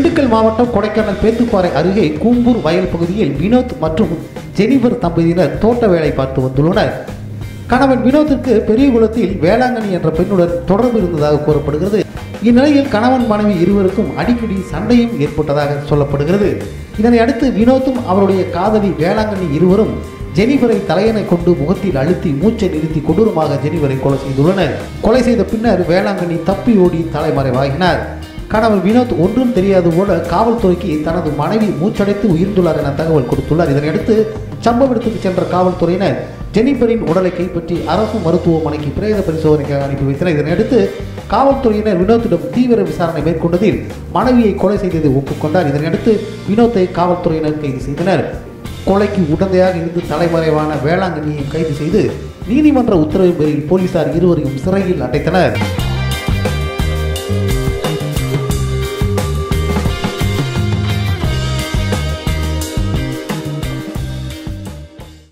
திண்டுக்கல் மாவட்டம் கொடைக்கானல் பேத்துப்பாறை அருகே கூம்பூர் வயல் பகுதியில் வினோத் மற்றும் ஜெனிஃபர் தம்பதியினர் தோட்ட வேலை பார்த்து வந்துள்ளனர் கணவன் வினோத்திற்கு பெரியகுளத்தில் வேளாங்கண்ணி என்ற பெண்ணுடன் தொடர்பு இருந்ததாக கூறப்படுகிறது இந்நிலையில் கணவன் மனைவி இருவருக்கும் அடிக்கடி சண்டையும் ஏற்பட்டதாக சொல்லப்படுகிறது இதனை அடுத்து வினோத்தும் அவருடைய காதலி வேளாங்கண்ணி இருவரும் ஜெனிஃபரை தலையணை கொண்டு முகத்தில் அழுத்தி மூச்சை நிறுத்தி கொடூரமாக ஜெனிஃபரை கொலை செய்துள்ளனர் கொலை செய்த பின்னர் வேளாங்கண்ணி தப்பி ஓடி தலைமறைவாகினார் கணவர் வினோத் ஒன்றும் தெரியாது போல காவல்துறைக்கு தனது மனைவி மூச்சடைத்து உயிர்ந்துள்ளார் என தகவல் கொடுத்துள்ளார் இதனையடுத்து சம்பவ இடத்துக்கு சென்ற காவல்துறையினர் ஜெனிஃபரின் உடலை கைப்பற்றி அரசு மருத்துவமனைக்கு பிரேத பரிசோதனைக்காக அனுப்பி வைத்தனர் இதனையடுத்து காவல்துறையினர் வினோத்திடம் தீவிர விசாரணை மேற்கொண்டதில் மனைவியை கொலை செய்ததை ஒப்புக்கொண்டார் இதனையடுத்து வினோத்தை காவல்துறையினர் கைது செய்தனர் கொலைக்கு உடந்தையாக இருந்து தலைமறைவான வேளாங்கண்ணியை கைது செய்து நீதிமன்ற உத்தரவின் பேரில் போலீசார் இருவரையும் சிறையில் அடைத்தனர்